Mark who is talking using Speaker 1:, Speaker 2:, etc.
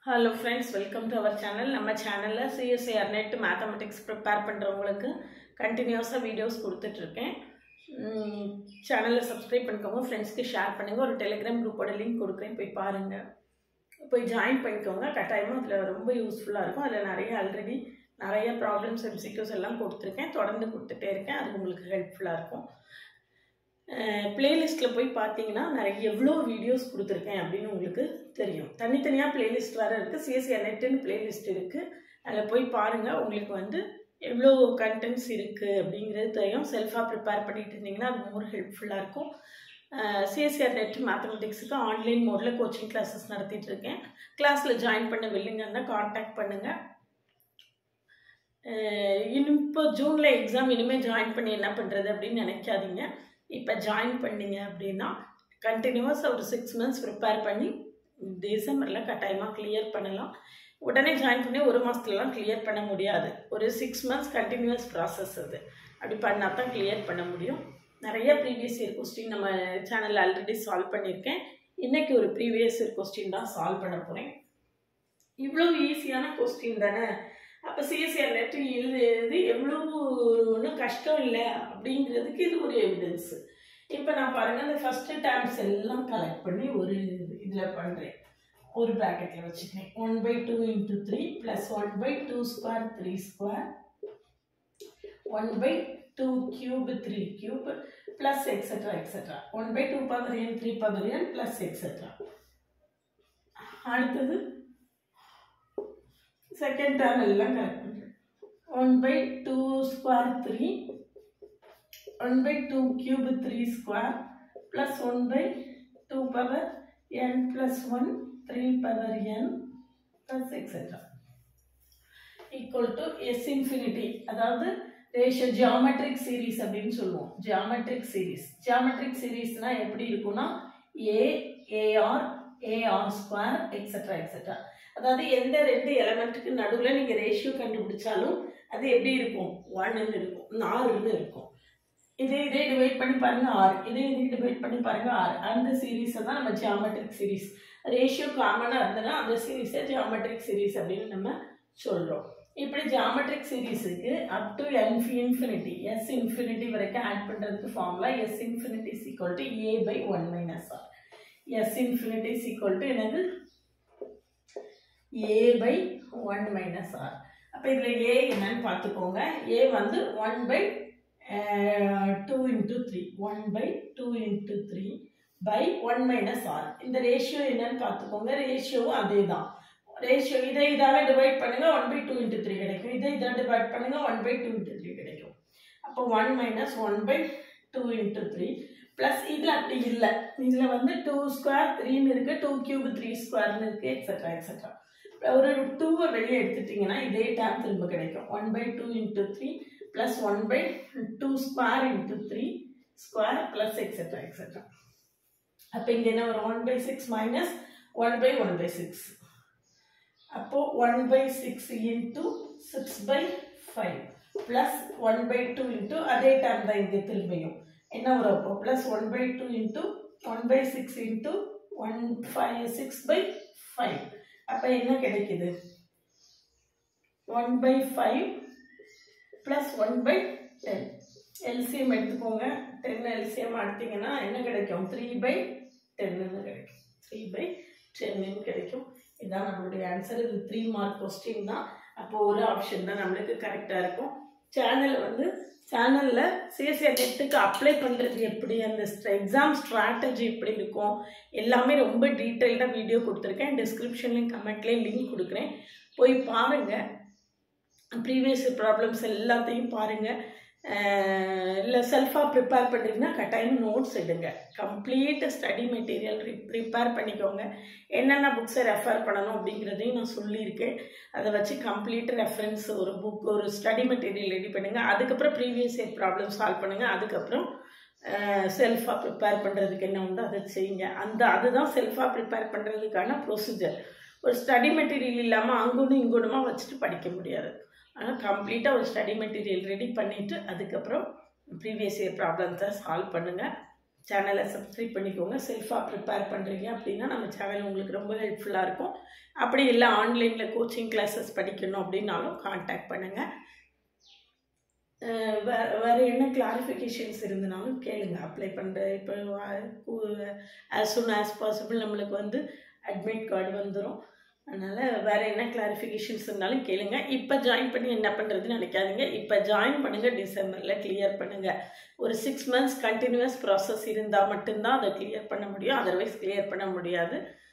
Speaker 1: hello friends welcome to our channel நம்ம சேனலில் CSIR net mathematics prepare பண்ணுறவங்களுக்கு கண்டினியூஸாக வீடியோஸ் கொடுத்துட்ருக்கேன் சேனலில் சப்ஸ்கிரைப் பண்ணிக்கோங்க ஃப்ரெண்ட்ஸ்க்கு ஷேர் பண்ணுங்கள் ஒரு டெலிகிராம் குரூப்போட லிங்க் கொடுக்குறேன் போய் பாருங்கள் போய் ஜாயின் பண்ணிக்கோங்க கட்டாயமாக அதில் ரொம்ப யூஸ்ஃபுல்லாக இருக்கும் அதில் நிறைய ஆல்ரெடி நிறைய ப்ராப்ளம்ஸ் எம்சிக்யூஸ் எல்லாம் கொடுத்துருக்கேன் தொடர்ந்து கொடுத்துட்டே இருக்கேன் அது உங்களுக்கு ஹெல்ப்ஃபுல்லாக இருக்கும் பிளேலிஸ்ட்டில் போய் பார்த்தீங்கன்னா நிறைய எவ்வளோ வீடியோஸ் கொடுத்துருக்கேன் அப்படின்னு உங்களுக்கு தெரியும் தனித்தனியாக பிளேலிஸ்ட் வேறு இருக்குது சிஎஸ்சிஆர் நெட்டுன்னு பிளேலிஸ்ட் இருக்குது அதில் போய் பாருங்கள் உங்களுக்கு வந்து எவ்வளோ கண்டென்ட்ஸ் இருக்குது அப்படிங்கிறது தெரியும் செல்ஃபாக ப்ரிப்பேர் பண்ணிட்டு இருந்தீங்கன்னா அது மோர் ஹெல்ப்ஃபுல்லாக இருக்கும் சிஎஸ்சிஆர் நெட் மேத்தமெட்டிக்ஸுக்கு ஆன்லைன் மோடில் கோச்சிங் கிளாஸஸ் நடத்திட்டு இருக்கேன் கிளாஸில் ஜாயின் பண்ண வில்லிங்கன்னா காண்டாக்ட் பண்ணுங்கள் இன்னும் இப்போ ஜூனில் எக்ஸாம் இனிமேல் ஜாயின் பண்ணி என்ன பண்ணுறது அப்படின்னு நினைக்காதீங்க இப்போ ஜாயின் பண்ணீங்க அப்படின்னா கண்டினியூஸாக ஒரு சிக்ஸ் மந்த்ஸ் ப்ரிப்பேர் பண்ணி டிசம்பரில் கட்டாயமாக கிளியர் பண்ணலாம் உடனே ஜாயின் பண்ணி ஒரு மாதத்துலலாம் கிளியர் பண்ண முடியாது ஒரு சிக்ஸ் மந்த்ஸ் கண்டினியூஸ் ப்ராசஸ் அது அப்படி பண்ணால் தான் கிளியர் பண்ண முடியும் நிறைய ப்ரீவியஸ் இயர் கொஸ்டின் நம்ம சேனலில் ஆல்ரெடி சால்வ் பண்ணியிருக்கேன் இன்றைக்கி ஒரு ப்ரீவியஸ் இயர் கொஸ்டின் தான் சால்வ் பண்ண போகிறேன் இவ்வளோ ஈஸியான கொஸ்டின் தானே அப்போ சிஎஸ்சிஆர் நெட் எழுது எவ்வளோ ஒன்றும் கஷ்டம் இல்லை அப்படிங்கிறதுக்கு இது ஒரு எவிடன்ஸு இப்போ நான் பாருங்கள் இந்த ஃபஸ்ட்டு டேர்ம்ஸ் எல்லாம் கலெக்ட் பண்ணி ஒரு இதில் பண்ணுறேன் ஒரு ப்ராக்கெட்டில் வச்சுக்கிறேன் one by two into three plus one by two square three square one by two cube three cube plus extra extra one by two power n three power n plus extra அடுத்தது second term எல்லாம் correct பண்ணுறேன் one by two square three one by two cube three square plus one by two power n plus one three power n plus etcetera equal to S infinity அதாவது ratio geometric series அப்படின்னு சொல்லுவோம் geometric series geometric சீரீஸ்னால் எப்படி இருக்கும்னா A A R A R square extra extra அதாவது எந்த ரெண்டு எலமெண்ட்டுக்கு நடுவில் நீங்கள் ரேஷியோ கண்டுபிடிச்சாலும் அது எப்படி இருக்கும் ஒன்னுன்னு இருக்கும் நாலுன்னு இருக்கும் இதே இதே டிவைட் பண்ணி பாருங்க ஆறு இதே இதே டிவைட் பண்ணி பாருங்க ஆறு அந்த சீரீஸை தான் நம்ம ஜியாமெட்ரிக் சீரீஸ் ரேஷியோ காமனாக இருந்ததுன்னா அந்த சீரீஸை ஜியாமெட்ரிக் சீரீஸ் அப்படின்னு நம்ம சொல்கிறோம் இப்படி ஜியாமெட்ரிக் சீரீஸுக்கு up to n infinity S infinity வரைக்கும் ஆட் பண்ணுறதுக்கு formula S infinity equal to A by one minus R S infinity equal to எனது A by one minus R அப்போ இதில் ஏ என்னன்னு பார்த்துக்கோங்க ஏ வந்து one by two into three one by two into three by one minus R இந்த ratio என்னன்னு பார்த்துக்கோங்க ரேஷியோவும் அதே தான் ரேஷியோ இதை இதால் டிவைட் பண்ணுங்கள் one by two into three கிடைக்கும் இதை இதை டிவைட் பண்ணுங்கள் one by two into three கிடைக்கும் அப்போ one minus one by two into three plus இதில் அப்படி இல்லை இதில் வந்து டூ ஸ்கொயர் த்ரீன்னு இருக்குது டூ கியூப் த்ரீ ஸ்கொயர்னு இருக்குது எக்ஸட்ரா எக்ஸட்ரா ஒரு டூவை வெளியே எடுத்துட்டிங்கன்னா இதே டேம் திரும்ப கிடைக்கும் one by two into three plus one by two square into three square plus extra extra அப்போ இங்கே என்ன வரும் one by six minus one by one by six அப்போது one by six into six by five plus one by two into அதே term தான் இங்கே திரும்பியும் என்ன வரும் அப்போ plus one by two into one by six into one five six by five அப்போ என்ன கிடைக்குது one by five plus one by ten L C M எடுத்துக்கோங்க டென் எல்சிஎம் எடுத்தீங்கன்னா என்ன கிடைக்கும் த்ரீ பை டென்னு கிடைக்கும் த்ரீ பை டென்னு கிடைக்கும் இதுதான் நம்மளுடைய ஆன்சர் இது த்ரீ மார்க் கொஸ்டின் தான் அப்போ ஒரு ஆப்ஷன் தான் நம்மளுக்கு கரெக்டாக இருக்கும் சேனல் வந்து சேனலில் சிஎஸ்சிஆர் நெட்டுக்கு அப்ளை பண்ணுறது எப்படி அந்த எக்ஸாம் ஸ்ட்ராட்டஜி எப்படி இருக்கும் எல்லாமே ரொம்ப டீட்டெயில்டாக வீடியோ கொடுத்துருக்கேன் டிஸ்கிரிப்ஷன்லேயும் கமெண்ட்லேயும் லிங்க் கொடுக்குறேன் போய் பாருங்கள் ப்ரீவியஸ் ப்ராப்ளம்ஸ் எல்லாத்தையும் பாருங்கள் இல்லை செல்ஃபாக ப்ரிப்பேர் பண்ணிங்கன்னா கட்டாயம் நோட்ஸ் எடுங்க கம்ப்ளீட் ஸ்டடி மெட்டீரியல் ப்ரிப்பேர் பண்ணிக்கோங்க என்னென்ன புக்ஸை ரெஃபர் பண்ணணும் அப்படிங்கிறதையும் நான் சொல்லியிருக்கேன் அதை வச்சு கம்ப்ளீட் ரெஃபரன்ஸ் ஒரு புக் ஒரு ஸ்டடி மெட்டீரியல் ரெடி பண்ணுங்கள் அதுக்கப்புறம் ப்ரீவியஸ் இயர் ப்ராப்ளம் சால்வ் பண்ணுங்கள் அதுக்கப்புறம் செல்ஃபாக ப்ரிப்பேர் பண்ணுறதுக்கு என்ன உண்டோ அதை செய்யுங்க அந்த அதுதான் செல்ஃபாக ப்ரிப்பேர் பண்ணுறதுக்கான ப்ரொசீஜர் ஒரு ஸ்டடி மெட்டீரியல் இல்லாமல் அங்கொன்று இங்கொன்றுமா வச்சுட்டு படிக்க முடியாது ஆனால் கம்ப்ளீட்டாக ஒரு ஸ்டடி மெட்டீரியல் ரெடி பண்ணிவிட்டு அதுக்கப்புறம் ப்ரீவியஸ் இயர் ப்ராப்ளம்ஸை சால்வ் பண்ணுங்கள் சேனலை சப்ஸ்கிரைப் பண்ணிக்கோங்க செல்ஃபாக ப்ரிப்பேர் பண்ணுறீங்க அப்படின்னா நம்ம சேனல் உங்களுக்கு ரொம்ப ஹெல்ப்ஃபுல்லாக இருக்கும் அப்படி இல்லை ஆன்லைனில் கோச்சிங் கிளாஸஸ் படிக்கணும் அப்படின்னாலும் காண்டாக்ட் பண்ணுங்கள் வே வேறு என்ன கிளாரிஃபிகேஷன்ஸ் இருந்தனாலும் கேளுங்க அப்ளை பண்ணுற இப்போ ஆஸ் சூன் ஆஸ் பாசிபிள் நம்மளுக்கு வந்து அட்மிட் கார்டு வந்துடும் அதனால் வேறு என்ன கிளாரிஃபிகேஷன்ஸ் இருந்தாலும் கேளுங்க இப்போ ஜாயின் பண்ணி என்ன பண்ணுறதுன்னு நினைக்காதீங்க இப்போ ஜாயின் பண்ணுங்கள் டிசம்பரில் கிளியர் பண்ணுங்கள் ஒரு சிக்ஸ் மந்த்ஸ் கண்டினியூஸ் ப்ராசஸ் இருந்தால் மட்டும்தான் அதை கிளியர் பண்ண முடியும் அதர்வைஸ் கிளியர் பண்ண முடியாது